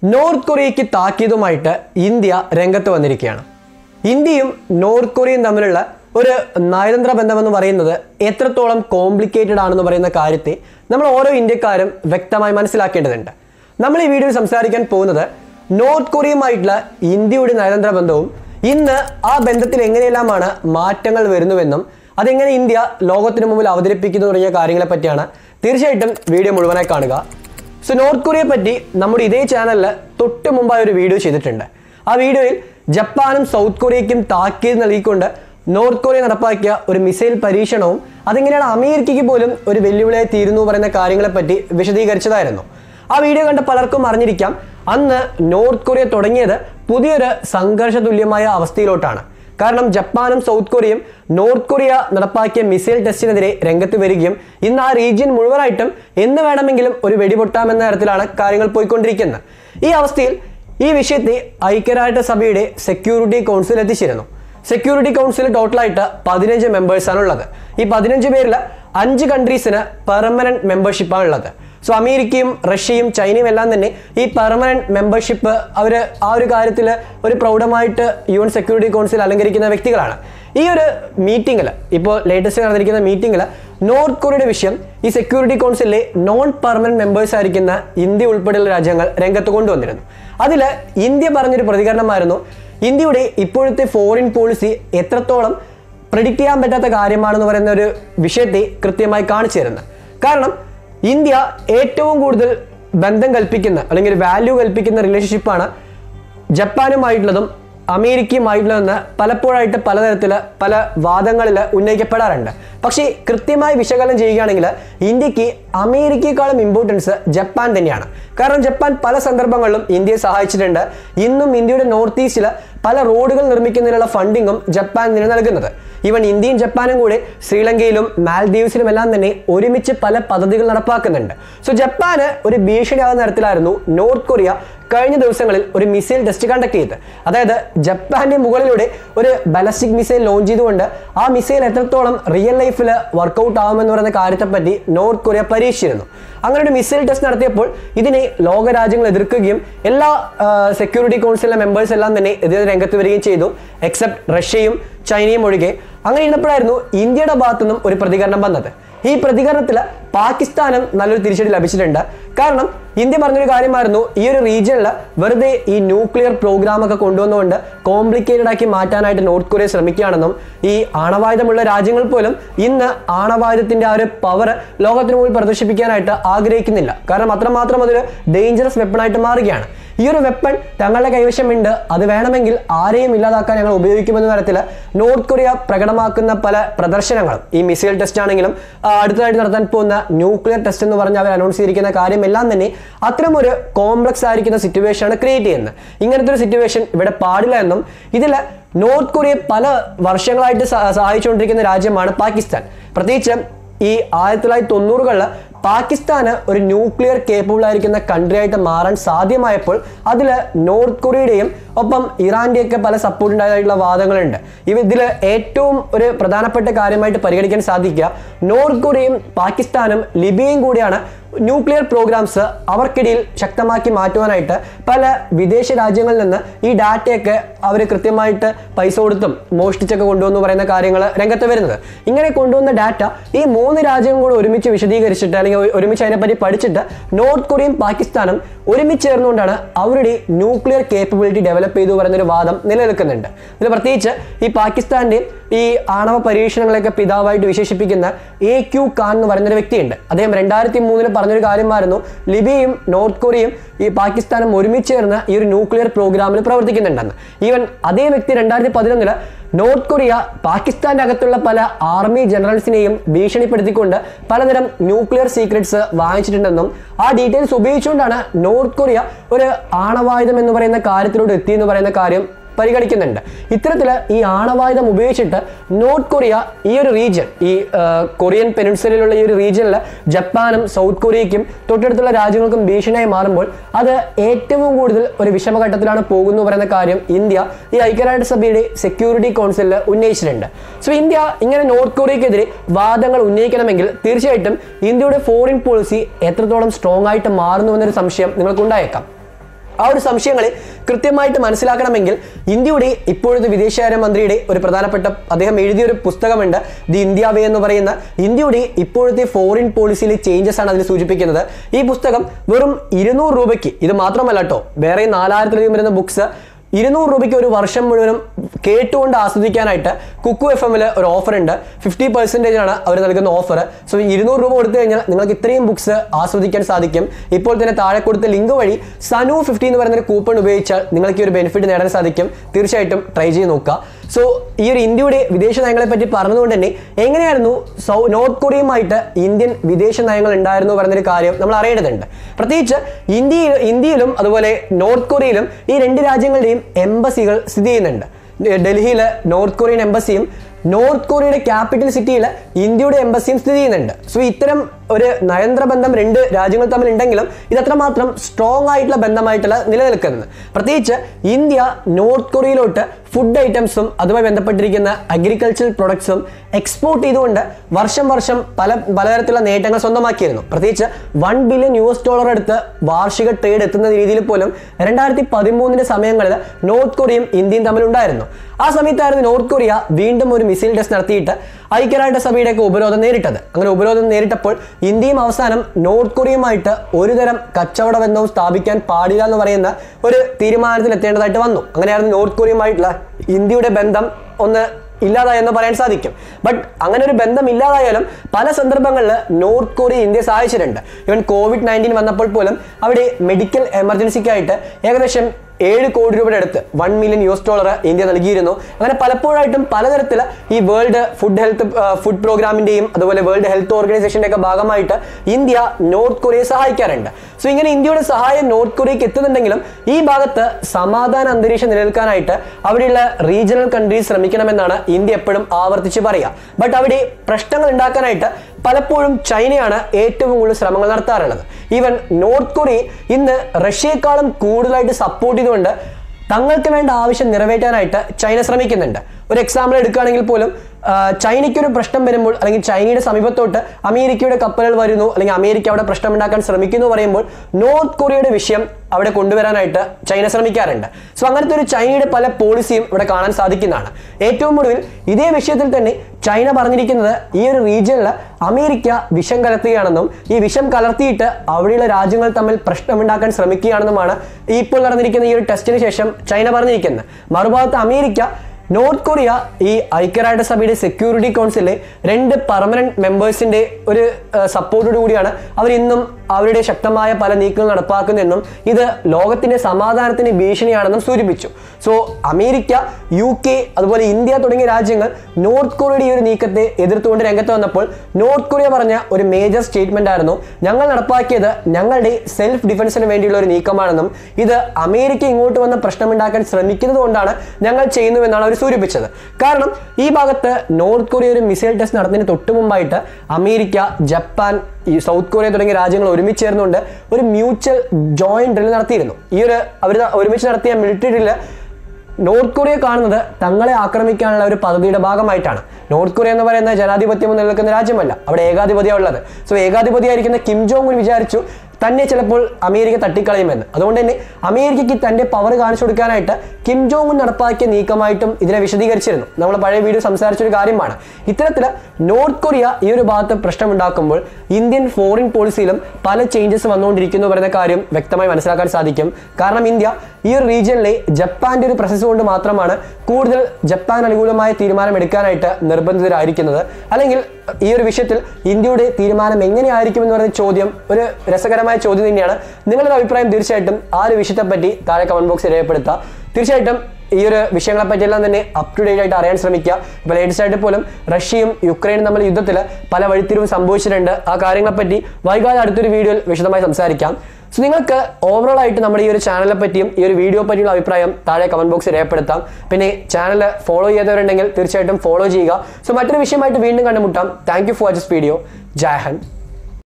north കൊറിയയ്ക്ക് താക്കീതുമായിട്ട് India രംഗത്ത് വന്നിരിക്കുകയാണ് ഇന്ത്യയും നോർത്ത് കൊറിയയും തമ്മിലുള്ള ഒരു നയതന്ത്ര ബന്ധമെന്ന് പറയുന്നത് എത്രത്തോളം കോംപ്ലിക്കേറ്റഡ് ആണെന്ന് പറയുന്ന കാര്യത്തെ നമ്മൾ ഓരോ ഇന്ത്യക്കാരും വ്യക്തമായി മനസ്സിലാക്കേണ്ടതുണ്ട് നമ്മൾ ഈ വീഡിയോയിൽ സംസാരിക്കാൻ പോകുന്നത് നോർത്ത് കൊറിയയുമായിട്ടുള്ള ഇന്ത്യയുടെ നയതന്ത്ര ബന്ധവും ഇന്ന് ആ ബന്ധത്തിൽ എങ്ങനെയെല്ലാമാണ് മാറ്റങ്ങൾ വരുന്നുവെന്നും അതെങ്ങനെ ഇന്ത്യ ലോകത്തിന് മുമ്പിൽ അവതരിപ്പിക്കുന്നു തുടങ്ങിയ കാര്യങ്ങളെ പറ്റിയാണ് തീർച്ചയായിട്ടും വീഡിയോ മുഴുവനായി കാണുക സോ നോർത്ത് കൊറിയയെ പറ്റി നമ്മുടെ ഇതേ ചാനലിൽ തൊട്ട് മുമ്പായി ഒരു വീഡിയോ ചെയ്തിട്ടുണ്ട് ആ വീഡിയോയിൽ ജപ്പാനും സൗത്ത് കൊറിയയ്ക്കും താക്കീത് നൽകിക്കൊണ്ട് നോർത്ത് കൊറിയ നടപ്പാക്കിയ ഒരു മിസൈൽ പരീക്ഷണവും അതെങ്ങനെയാണ് അമേരിക്കയ്ക്ക് പോലും ഒരു വെല്ലുവിളിയായി തീരുന്നു പറയുന്ന കാര്യങ്ങളെപ്പറ്റി വിശദീകരിച്ചതായിരുന്നു ആ വീഡിയോ കണ്ട പലർക്കും അറിഞ്ഞിരിക്കാം അന്ന് നോർത്ത് കൊറിയ തുടങ്ങിയത് പുതിയൊരു സംഘർഷ തുല്യമായ അവസ്ഥയിലോട്ടാണ് കാരണം ജപ്പാനും സൗത്ത് കൊറിയയും നോർത്ത് കൊറിയ നടപ്പാക്കിയ മിസൈൽ ടെസ്റ്റിനെതിരെ രംഗത്ത് വരികയും ഇന്ന് ആ റീജിയൻ മുഴുവനായിട്ടും എന്ന് വേണമെങ്കിലും ഒരു വെടിപൊട്ടാമെന്ന തരത്തിലാണ് കാര്യങ്ങൾ പോയിക്കൊണ്ടിരിക്കുന്നത് ഈ അവസ്ഥയിൽ ഈ വിഷയത്തെ ഐക്യരാഷ്ട്ര സഭയുടെ സെക്യൂരിറ്റി കൗൺസിൽ എത്തിച്ചിരുന്നു സെക്യൂരിറ്റി കൗൺസിൽ ടോട്ടലായിട്ട് പതിനഞ്ച് മെമ്പേഴ്സാണ് ഉള്ളത് ഈ പതിനഞ്ച് പേരിൽ അഞ്ച് കൺട്രീസിന് പെർമനന്റ് മെമ്പർഷിപ്പാണ് ഉള്ളത് സോ അമേരിക്കയും റഷ്യയും ചൈനയും എല്ലാം തന്നെ ഈ പെർമനന്റ് മെമ്പർഷിപ്പ് അവർ ആ ഒരു കാര്യത്തിൽ ഒരു പ്രൗഢമായിട്ട് യു എൻ സെക്യൂരിറ്റി കൗൺസിൽ അലങ്കരിക്കുന്ന വ്യക്തികളാണ് ഈ ഒരു മീറ്റിംഗിൽ ഇപ്പോൾ ലേറ്റസ്റ്റ് നടന്നിരിക്കുന്ന മീറ്റിംഗിൽ നോർത്ത് കൊറിയയുടെ വിഷയം ഈ സെക്യൂരിറ്റി കൗൺസിലിലെ നോൺ പെർമനന്റ് മെമ്പേഴ്സ് ആയിരിക്കുന്ന ഇന്ത്യ ഉൾപ്പെടെയുള്ള രാജ്യങ്ങൾ രംഗത്ത് കൊണ്ടുവന്നിരുന്നു അതിൽ ഇന്ത്യ പറഞ്ഞൊരു പ്രതികരണമായിരുന്നു ഇന്ത്യയുടെ ഇപ്പോഴത്തെ ഫോറിൻ പോളിസി എത്രത്തോളം പ്രിഡിക്റ്റ് ചെയ്യാൻ പറ്റാത്ത കാര്യമാണെന്ന് പറയുന്ന ഒരു വിഷയത്തെ കൃത്യമായി കാണിച്ചു തരുന്നത് കാരണം ഇന്ത്യ ഏറ്റവും കൂടുതൽ ബന്ധം കൽപ്പിക്കുന്ന അല്ലെങ്കിൽ വാല്യൂ കൽപ്പിക്കുന്ന റിലേഷൻഷിപ്പാണ് ജപ്പാനുമായിട്ടുള്ളതും അമേരിക്കയുമായിട്ടുള്ളതെന്ന് പലപ്പോഴായിട്ട് പലതരത്തിൽ പല വാദങ്ങളിൽ ഉന്നയിക്കപ്പെടാറുണ്ട് പക്ഷേ കൃത്യമായി വിശകലനം ചെയ്യുകയാണെങ്കിൽ ഇന്ത്യക്ക് അമേരിക്കയെക്കാളും ഇമ്പോർട്ടൻസ് ജപ്പാൻ തന്നെയാണ് കാരണം ജപ്പാൻ പല സന്ദർഭങ്ങളിലും ഇന്ത്യയെ സഹായിച്ചിട്ടുണ്ട് ഇന്നും ഇന്ത്യയുടെ നോർത്ത് ഈസ്റ്റിൽ പല റോഡുകൾ നിർമ്മിക്കുന്നതിനുള്ള ഫണ്ടിങ്ങും ജപ്പാൻ ഇതിന് നൽകുന്നത് ഈവൻ ഇന്ത്യയും ജപ്പാനും കൂടെ ശ്രീലങ്കയിലും മാൽദീവ്സിലും എല്ലാം തന്നെ ഒരുമിച്ച് പല പദ്ധതികൾ നടപ്പാക്കുന്നുണ്ട് സോ ജപ്പാന് ഒരു ഭീഷണിയാകുന്ന തരത്തിലായിരുന്നു നോർത്ത് കൊറിയ കഴിഞ്ഞ ദിവസങ്ങളിൽ ഒരു മിസൈൽ ടെസ്റ്റ് കണ്ടക്ട് ചെയ്ത് അതായത് ജപ്പാന്റെ മുകളിലൂടെ ഒരു ബലസ്റ്റിക് മിസൈൽ ലോഞ്ച് ചെയ്തുകൊണ്ട് ആ മിസൈൽ എത്രത്തോളം റിയൽ ലൈഫിൽ വർക്കൗട്ട് ആവുമെന്ന് പറയുന്ന കാര്യത്തെപ്പറ്റി നോർത്ത് കൊറിയ പരീക്ഷിച്ചിരുന്നു അങ്ങനെ ഒരു മിസൈൽ ടെസ്റ്റ് നടത്തിയപ്പോൾ ഇതിനെ ലോക രാജ്യങ്ങൾ എതിർക്കുകയും എല്ലാ സെക്യൂരിറ്റി കൗൺസിലിലെ മെമ്പേഴ്സ് എല്ലാം തന്നെ എതിരെ രംഗത്ത് വരികയും ചെയ്തു എക്സെപ്റ്റ് റഷ്യയും ചൈനയും ഒഴികെ അങ്ങനെ ഇരുന്നപ്പോഴായിരുന്നു ഇന്ത്യയുടെ ഭാഗത്തുനിന്നും ഒരു പ്രതികരണം വന്നത് ഈ പ്രതികരണത്തിൽ പാകിസ്ഥാനും നല്ലൊരു തിരിച്ചടി ലഭിച്ചിട്ടുണ്ട് കാരണം ഇന്ത്യ പറഞ്ഞൊരു കാര്യമായിരുന്നു ഈ ഒരു റീജിയനിൽ വെറുതെ ഈ ന്യൂക്ലിയർ പ്രോഗ്രാം ഒക്കെ കൊണ്ടുവന്നുകൊണ്ട് കോംപ്ലിക്കേറ്റഡ് ആക്കി മാറ്റാനായിട്ട് നോർത്ത് കൊറിയ ശ്രമിക്കുകയാണെന്നും ഈ ആണവായുധമുള്ള രാജ്യങ്ങൾ പോലും ഇന്ന് ആണവായുധത്തിന്റെ ആ ഒരു പവർ ലോകത്തിന് മുന്നിൽ പ്രദർശിപ്പിക്കാനായിട്ട് ആഗ്രഹിക്കുന്നില്ല കാരണം അത്രമാത്രം അതൊരു ഡേഞ്ചറസ് വെപ്പണായിട്ട് മാറുകയാണ് ഈ ഒരു വെപ്പൺ തങ്ങളുടെ കൈവശമുണ്ട് അത് വേണമെങ്കിൽ ആരെയും ഇല്ലാതാക്കാൻ ഞങ്ങൾ ഉപയോഗിക്കുമെന്ന തരത്തിൽ നോർത്ത് കൊറിയ പ്രകടമാക്കുന്ന പല പ്രദർശനങ്ങളും ഈ മിസൈൽ ടെസ്റ്റ് ആണെങ്കിലും ആ, അടുത്തതായിട്ട് നടത്താൻ പോകുന്ന ന്യൂക്ലിയർ ടെസ്റ്റ് എന്ന് പറഞ്ഞ് അവർ അനൗൺസ് ചെയ്തിരിക്കുന്ന കാര്യമെല്ലാം തന്നെ അത്തരം ഒരു കോംപ്ലക്സ് ആയിരിക്കുന്ന സിറ്റുവേഷൻ ആണ് ക്രിയേറ്റ് ചെയ്യുന്നത് ഇങ്ങനത്തെ ഒരു സിറ്റുവേഷൻ ഇവിടെ പാടില്ല എന്നും ഇതിൽ നോർത്ത് കൊറിയ പല വർഷങ്ങളായിട്ട് സഹ- സഹായിച്ചുകൊണ്ടിരിക്കുന്ന രാജ്യമാണ് പാകിസ്ഥാൻ പ്രത്യേകിച്ച് ഈ ആയിരത്തി തൊള്ളായിരത്തി തൊണ്ണൂറുകളിൽ പാകിസ്ഥാന് ഒരു ന്യൂക്ലിയർ കേപ്പബിൾ ആയിരിക്കുന്ന കൺട്രി ആയിട്ട് മാറാൻ സാധ്യമായപ്പോൾ അതിൽ നോർത്ത് കൊറിയയുടെയും ഒപ്പം ഇറാന്റെയൊക്കെ പല സപ്പോർട്ട് ഉണ്ടായിട്ടുള്ള വാദങ്ങളുണ്ട് ഇവ ഇതിൽ ഏറ്റവും ഒരു പ്രധാനപ്പെട്ട കാര്യമായിട്ട് പരിഗണിക്കാൻ സാധിക്കുക നോർത്ത് കൊറിയയും പാകിസ്ഥാനും ലിബിയയും കൂടിയാണ് ന്യൂക്ലിയർ പ്രോഗ്രാംസ് അവർക്കിടയിൽ ശക്തമാക്കി മാറ്റുവാനായിട്ട് പല വിദേശ രാജ്യങ്ങളിൽ നിന്ന് ഈ ഡാറ്റയൊക്കെ അവർ കൃത്യമായിട്ട് പൈസ കൊടുത്തും മോഷ്ടിച്ചൊക്കെ കൊണ്ടുവന്ന് പറയുന്ന കാര്യങ്ങൾ രംഗത്ത് വരുന്നത് ഇങ്ങനെ കൊണ്ടുവന്ന ഡാറ്റ ഈ മൂന്ന് രാജ്യവും കൂടെ ഒരുമിച്ച് വിശദീകരിച്ചിട്ട് അല്ലെങ്കിൽ ഒരു- ഒരുമിച്ച് അതിനെപ്പറ്റി പഠിച്ചിട്ട് നോർത്ത് കൊറിയയും പാകിസ്ഥാനും ഒരുമിച്ച് ചേർന്നുകൊണ്ടാണ് അവരുടെ ന്യൂക്ലിയർ കേപ്പബിലിറ്റി ഡെവലപ്പ് ചെയ്തു പറയുന്നൊരു വാദം നിലനിൽക്കുന്നുണ്ട് ഇതിൽ പ്രത്യേകിച്ച് ഈ പാകിസ്ഥാന്റെ ഈ ആണവ പരീക്ഷണങ്ങളൊക്കെ പിതാവായിട്ട് വിശേഷിപ്പിക്കുന്ന എ ക്യു ഖാൻ എന്ന് പറയുന്ന ഒരു വ്യക്തിയുണ്ട് അദ്ദേഹം രണ്ടായിരത്തി മൂന്നിൽ പറഞ്ഞൊരു കാര്യമായിരുന്നു ലിബിയയും നോർത്ത് കൊറിയയും ഈ പാകിസ്ഥാനും ഒരുമിച്ച് ചേർന്ന് ഈ ഒരു ന്യൂക്ലിയർ പ്രോഗ്രാമിൽ പ്രവർത്തിക്കുന്നുണ്ടെന്ന് ഈവൻ അതേ വ്യക്തി രണ്ടായിരത്തി പതിനൊന്നില് നോർത്ത് കൊറിയ പാകിസ്ഥാന്റെ അകത്തുള്ള പല ആർമി ജനറൽസിനെയും ഭീഷണിപ്പെടുത്തിക്കൊണ്ട് പലതരം ന്യൂക്ലിയർ സീക്രട്സ് വാങ്ങിച്ചിട്ടുണ്ടെന്നും ആ ഡീറ്റെയിൽസ് ഉപയോഗിച്ചുകൊണ്ടാണ് നോർത്ത് കൊറിയ ഒരു ആണവായുധം എന്ന് പറയുന്ന കാര്യത്തിലൂടെ എത്തി എന്ന് പറയുന്ന കാര്യം പരിഗണിക്കുന്നുണ്ട് ഇത്തരത്തിൽ ഈ ആണവായുധം ഉപയോഗിച്ചിട്ട് നോർത്ത് കൊറിയ ഈ ഒരു റീജിയൻ ഈ ആ, കൊറിയൻ പെനിൻസുലയിലുള്ള ഈ ഒരു റീജിയനിൽ ജപ്പാനും സൗത്ത് കൊറിയയ്ക്കും തൊട്ടടുത്തുള്ള രാജ്യങ്ങൾക്കും ഭീഷണിയായി മാറുമ്പോൾ അത് ഏറ്റവും കൂടുതൽ ഒരു വിഷമഘട്ടത്തിലാണ് പോകുന്നു പറയുന്ന കാര്യം ഇന്ത്യ ഈ ഐക്യരാഷ്ട്ര സഭയുടെ സെക്യൂരിറ്റി കൗൺസിലിൽ ഉന്നയിച്ചിട്ടുണ്ട് സോ ഇന്ത്യ ഇങ്ങനെ നോർത്ത് കൊറിയക്കെതിരെ വാദങ്ങൾ ഉന്നയിക്കണമെങ്കിൽ തീർച്ചയായിട്ടും ഇന്ത്യയുടെ ഫോറിൻ പോളിസി എത്രത്തോളം സ്ട്രോങ് ആയിട്ട് മാറുന്നു എന്നൊരു സംശയം നിങ്ങൾക്കുണ്ടായേക്കാം ആ ഒരു സംശയങ്ങളെ കൃത്യമായിട്ട് മനസ്സിലാക്കണമെങ്കിൽ ഇന്ത്യയുടെ ഇപ്പോഴത്തെ വിദേശകാര്യ മന്ത്രിയുടെ ഒരു പ്രധാനപ്പെട്ട അദ്ദേഹം എഴുതിയ ഒരു പുസ്തകമുണ്ട് ദി ഇന്ത്യ വേ എന്ന് പറയുന്ന ഇന്ത്യയുടെ ഇപ്പോഴത്തെ ഫോറിൻ പോളിസിയിലെ ചേഞ്ചസ് ആണ് അതിൽ സൂചിപ്പിക്കുന്നത് ഈ പുസ്തകം വെറും ഇരുന്നൂറ് രൂപയ്ക്ക് ഇത് മാത്രമല്ല കേട്ടോ വേറെ നാലായിരത്തിലധികം വരുന്ന ബുക്സ് ഇരുന്നൂറ് രൂപയ്ക്ക് ഒരു വർഷം മുഴുവനും കേട്ടുകൊണ്ട് ആസ്വദിക്കാനായിട്ട് കുക്കു എഫ് എമ്മിൽ ഒരു ഓഫർ ഉണ്ട് ഫിഫ്റ്റി പെർസെൻറ്റേജ് ആണ് അവർ നൽകുന്ന ഓഫർ സോ ഇരുന്നൂറ് രൂപ കൊടുത്തു കഴിഞ്ഞാൽ നിങ്ങൾക്ക് ഇത്രയും ബുക്സ് ആസ്വദിക്കാൻ സാധിക്കും ഇപ്പോൾ തന്നെ താഴെ കൊടുത്ത ലിങ്ക് വഴി സനു ഫിഫ്റ്റി എന്ന് പറയുന്ന ഒരു കൂപ്പൺ ഉപയോഗിച്ചാൽ നിങ്ങൾക്ക് ഈ ഒരു ബെനിഫിറ്റ് നേടാൻ സാധിക്കും തീർച്ചയായിട്ടും ട്രൈ ചെയ്ത് നോക്കുക സോ ഈ ഒരു ഇന്ത്യയുടെ വിദേശ നയങ്ങളെ പറ്റി പറഞ്ഞതുകൊണ്ട് തന്നെ എങ്ങനെയായിരുന്നു സൗ നോർത്ത് കൊറിയയുമായിട്ട് ഇന്ത്യൻ വിദേശ നയങ്ങൾ ഉണ്ടായിരുന്നു പറയുന്നൊരു കാര്യം നമ്മൾ അറിയേണ്ടതുണ്ട് പ്രത്യേകിച്ച് ഇന്ത്യയിൽ ഇന്ത്യയിലും അതുപോലെ നോർത്ത് കൊറിയയിലും ഈ രണ്ട് രാജ്യങ്ങളുടെയും എംബസികൾ സ്ഥിതി ചെയ്യുന്നുണ്ട് ഡൽഹിയിൽ നോർത്ത് കൊറിയൻ എംബസിയും നോർത്ത് കൊറിയയുടെ ക്യാപിറ്റൽ സിറ്റിയിൽ ഇന്ത്യയുടെ എംബസിയും സ്ഥിതി ചെയ്യുന്നുണ്ട് സോ ഇത്തരം ഒരു നയന്ത്ര ബന്ധം രണ്ട് രാജ്യങ്ങൾ തമ്മിൽ ഉണ്ടെങ്കിലും ഇത് അത്രമാത്രം സ്ട്രോങ് ആയിട്ടുള്ള ബന്ധമായിട്ടുള്ള നിലനിൽക്കുന്നത് പ്രത്യേകിച്ച് ഇന്ത്യ നോർത്ത് കൊറിയയിലോട്ട് ഫുഡ് ഐറ്റംസും അതുമായി ബന്ധപ്പെട്ടിരിക്കുന്ന അഗ്രികൾച്ചറൽ പ്രൊഡക്ട്സും എക്സ്പോർട്ട് ചെയ്തുകൊണ്ട് വർഷം വർഷം പല പലതരത്തിലുള്ള നേട്ടങ്ങൾ സ്വന്തമാക്കിയിരുന്നു പ്രത്യേകിച്ച് one billion U S dollar അടുത്ത് വാർഷിക ട്രേഡ് എത്തുന്ന രീതിയിൽ പോലും രണ്ടായിരത്തി പതിമൂന്നിന്റെ സമയങ്ങളിൽ നോർത്ത് കൊറിയയും ഇന്ത്യയും തമ്മിലുണ്ടായിരുന്നു ആ സമയത്തായിരുന്നു നോർത്ത് കൊറിയ വീണ്ടും ഒരു മിസൈൽ ടെസ്റ്റ് നടത്തിയിട്ട് ഐക്യരാഷ്ട്ര സഭയുടെയൊക്കെ ഉപരോധം നേരിട്ടത് അങ്ങനെ ഉപരോധം നേരിട്ടപ്പോൾ ഇന്ത്യയും അവസാനം നോർത്ത് കൊറിയയുമായിട്ട് ഒരുതരം കച്ചവട ബന്ധവും സ്ഥാപിക്കാൻ പാടില്ല എന്ന് പറയുന്ന ഒരു തീരുമാനത്തിൽ എത്തേണ്ടതായിട്ട് വന്നു അങ്ങനെയായിരുന്നു നോർത്ത് കൊറിയയുമായിട്ടുള്ള ഇന്ത്യയുടെ ബന്ധം ഒന്ന് ഇല്ലാതായി എന്ന് പറയാൻ സാധിക്കും ബട്ട് അങ്ങനെ ഒരു ബന്ധം ഇല്ലാതായാലും പല സന്ദർഭങ്ങളിൽ നോർത്ത് കൊറിയ ഇന്ത്യയെ സഹായിച്ചിട്ടുണ്ട് ഇവൻ കോവിഡ് നയൻറ്റീൻ വന്നപ്പോൾ പോലും അവിടെ മെഡിക്കൽ എമർജൻസിക്കായിട്ട് ഏകദേശം ഏഴ് കോടി രൂപയുടെ അടുത്ത് one million U S dollar India നൽകിയിരുന്നു അങ്ങനെ പലപ്പോഴായിട്ടും പലതരത്തിൽ ഈ വേൾഡ് ഫുഡ് ഹെൽത്ത് ഫുഡ് പ്രോഗ്രാമിന്റെയും അതുപോലെ വേൾഡ് ഹെൽത്ത് ഓർഗനൈസേഷന്റെ ഒക്കെ ഭാഗമായിട്ട് ഇന്ത്യ നോർത്ത് കൊറിയയെ സഹായിക്കാറുണ്ട് സോ ഇങ്ങനെ ഇന്ത്യയുടെ സഹായം നോർത്ത് കൊറിയക്ക് എത്തുന്നുണ്ടെങ്കിലും ഈ ഭാഗത്ത് സമാധാന അന്തരീക്ഷം നിലനിൽക്കാനായിട്ട് അവിടെയുള്ള റീജിയണൽ കൺട്രീസ് ശ്രമിക്കണമെന്നാണ് ഇന്ത്യ എപ്പോഴും ആവർത്തിച്ച് പറയുക ബട്ട് അവിടെ പ്രശ്നങ്ങൾ ഉണ്ടാക്കാനായിട്ട് പലപ്പോഴും ചൈനയാണ് ഏറ്റവും കൂടുതൽ ശ്രമങ്ങൾ നടത്താറുള്ളത് ഈവൻ നോർത്ത് കൊറിയ ഇന്ന് റഷ്യയെക്കാളും കൂടുതലായിട്ട് സപ്പോർട്ട് ചെയ്തുകൊണ്ട് തങ്ങൾക്ക് വേണ്ട ആവശ്യം നിറവേറ്റാനായിട്ട് ചൈന ശ്രമിക്കുന്നുണ്ട് ഒരു എക്സാമ്പിൾ എടുക്കുകയാണെങ്കിൽ പോലും ആ, ചൈനയ്ക്കൊരു പ്രശ്നം വരുമ്പോൾ അല്ലെങ്കിൽ ചൈനയുടെ സമീപത്തോട്ട് അമേരിക്കയുടെ കപ്പലുകൾ വരുന്നു അല്ലെങ്കിൽ അമേരിക്ക അവിടെ പ്രശ്നമുണ്ടാക്കാൻ ശ്രമിക്കുന്നു എന്ന് പറയുമ്പോൾ നോർത്ത് കൊറിയയുടെ വിഷയം അവിടെ കൊണ്ടുവരാനായിട്ട് ചൈന ശ്രമിക്കാറുണ്ട് സോ അങ്ങനത്തെ ഒരു ചൈനയുടെ പല പോളിസിയും ഇവിടെ കാണാൻ സാധിക്കുന്നതാണ് ഏറ്റവും ഒടുവിൽ ഇതേ വിഷയത്തിൽ തന്നെ ചൈന പറഞ്ഞിരിക്കുന്നത് ഈ ഒരു റീജിയനിൽ അമേരിക്ക വിഷം കലർത്തുകയാണെന്നും ഈ വിഷം കലർത്തിയിട്ട് അവിടെയുള്ള രാജ്യങ്ങൾ തമ്മിൽ പ്രശ്നമുണ്ടാക്കാൻ ശ്രമിക്കുകയാണെന്നുമാണ് ഈ ഇപ്പോൾ നടന്നിരിക്കുന്ന ഈ ഒരു ടെസ്റ്റിന് ശേഷം ചൈന പറഞ്ഞിരിക്കുന്നത് മറുഭാഗത്ത് അമേരിക്ക നോർത്ത് കൊറിയ ഈ ഐക്യരാഷ്ട്രസഭയുടെ സെക്യൂരിറ്റി കൗൺസിലിലെ രണ്ട് പെർമനന്റ് മെമ്പേഴ്സിന്റെ ഒരു സപ്പോർട്ടോടു കൂടിയാണ് അവർ ഇന്നും അവരുടെ ശക്തമായ പല നീക്കങ്ങൾ നടപ്പാക്കുന്നതെന്നും ഇത് ലോകത്തിന്റെ സമാധാനത്തിന് ഭീഷണിയാണെന്നും സൂചിപ്പിച്ചു സോ അമേരിക്ക യു കെ അതുപോലെ ഇന്ത്യ തുടങ്ങിയ രാജ്യങ്ങൾ നോർത്ത് കൊറിയയുടെ ഈ ഒരു നീക്കത്തെ എതിർത്തുകൊണ്ട് രംഗത്ത് വന്നപ്പോൾ നോർത്ത് കൊറിയ പറഞ്ഞ ഒരു മേജർ സ്റ്റേറ്റ്മെന്റ് ആയിരുന്നു ഞങ്ങൾ നടപ്പാക്കിയത് ഞങ്ങളുടെ സെൽഫ് ഡിഫൻസിന് വേണ്ടിയുള്ള ഒരു നീക്കമാണെന്നും ഇത് അമേരിക്ക ഇങ്ങോട്ട് വന്ന് പ്രശ്നമുണ്ടാക്കാൻ ശ്രമിക്കുന്നത് കൊണ്ടാണ് ഞങ്ങൾ ചെയ്യുന്നുവെന്നാണ് അവർ സൂചിപ്പിച്ചത് കാരണം ഈ ഭാഗത്ത് നോർത്ത് കൊറിയ ഒരു മിസൈൽ ടെസ്റ്റ് നടത്തുന്നതിന് തൊട്ട് മുമ്പായിട്ട് അമേരിക്ക ജപ്പാൻ ഈ സൗത്ത് കൊറിയ തുടങ്ങിയ രാജ്യങ്ങൾ ഒരുമിച്ച് ചേർന്നുകൊണ്ട് ഒരു മ്യൂച്വൽ ജോയിന്റ് ഡ്രിൽ നടത്തിയിരുന്നു ഈ ഒരു അവർ ഒരുമിച്ച് നടത്തിയ മിലിറ്ററി ഡ്രില്ല് നോർത്ത് കൊറിയ കാണുന്നത് തങ്ങളെ ആക്രമിക്കാനുള്ള ഒരു പദ്ധതിയുടെ ഭാഗമായിട്ടാണ് നോർത്ത് കൊറിയ എന്ന് പറയുന്ന ജനാധിപത്യം നിലനിൽക്കുന്ന രാജ്യമല്ല അവിടെ ഏകാധിപതിയാണ് ഉള്ളത് സോ ഏകാധിപതിയായിരിക്കുന്ന കിം ജോങ് ഉൻ വിചാരിച്ചു തന്നെ ചിലപ്പോൾ അമേരിക്ക തട്ടിക്കളയുമെന്ന് അതുകൊണ്ട് തന്നെ അമേരിക്കയ്ക്ക് തന്റെ പവർ കാണിച്ചു കൊടുക്കാനായിട്ട് കിം ജോങ് ഉൻ നടപ്പാക്കിയ നീക്കമായിട്ടും ഇതിനെ വിശദീകരിച്ചിരുന്നു നമ്മൾ പഴയ വീഡിയോ സംസാരിച്ച ഒരു കാര്യമാണ് ഇത്തരത്തിൽ നോർത്ത് കൊറിയ ഈ ഒരു ഭാഗത്ത് പ്രശ്നമുണ്ടാക്കുമ്പോൾ ഇന്ത്യൻ ഫോറിൻ പോളിസിയിലും പല ചേഞ്ചസ് വന്നുകൊണ്ടിരിക്കുന്നു പറയുന്ന കാര്യം വ്യക്തമായി മനസ്സിലാക്കാൻ സാധിക്കും കാരണം ഇന്ത്യ ഈ ഒരു റീജിയനിലെ ജപ്പാന്റെ ഒരു പ്രസസ് കൊണ്ട് മാത്രമാണ് കൂടുതൽ ജപ്പാൻ അനുകൂലമായ തീരുമാനം എടുക്കാനായിട്ട് നിർബന്ധിതരായിരിക്കുന്നത് അല്ലെങ്കിൽ ഈ ഒരു വിഷയത്തിൽ ഇന്ത്യയുടെ തീരുമാനം എങ്ങനെയായിരിക്കും എന്ന് പറയുന്ന ചോദ്യം ഒരു രസകരമായ ചോദ്യം തന്നെയാണ് നിങ്ങളുടെ അഭിപ്രായം തീർച്ചയായിട്ടും ആ ഒരു വിഷയത്തെപ്പറ്റി താഴെ കമന്റ് ബോക്സിൽ രേഖപ്പെടുത്തുക തീർച്ചയായിട്ടും ഈ ഒരു വിഷയങ്ങളെ പറ്റിയെല്ലാം തന്നെ അപ് ടു ഡേറ്റ് ആയിട്ട് അറിയാൻ ശ്രമിക്കുക ഇപ്പോൾ ലേറ്റസ്റ്റ് ആയിട്ട് പോലും റഷ്യയും യുക്രൈനും തമ്മിൽ യുദ്ധത്തിൽ പല വഴിത്തിരിവും സംഭവിച്ചിട്ടുണ്ട് ആ കാര്യങ്ങളെപ്പറ്റി വൈകാതെ അടുത്തൊരു വീഡിയോയിൽ വിശദമായി സംസാരിക്കാം സോ നിങ്ങൾക്ക് ഓവറോൾ ആയിട്ട് നമ്മുടെ ഈ ഒരു ചാനലിനെ പറ്റിയും ഈ ഒരു വീഡിയോ പറ്റിയുള്ള അഭിപ്രായം താഴെ കമന്റ് ബോക്സിൽ രേഖപ്പെടുത്താം പിന്നെ ചാനൽ ഫോളോ ചെയ്യാത്തവരുണ്ടെങ്കിൽ തീർച്ചയായിട്ടും ഫോളോ ചെയ്യുക സോ മറ്റൊരു വിഷയമായിട്ട് വീണ്ടും കണ്ടുമുട്ടാം thank you for watch this video Jai Hind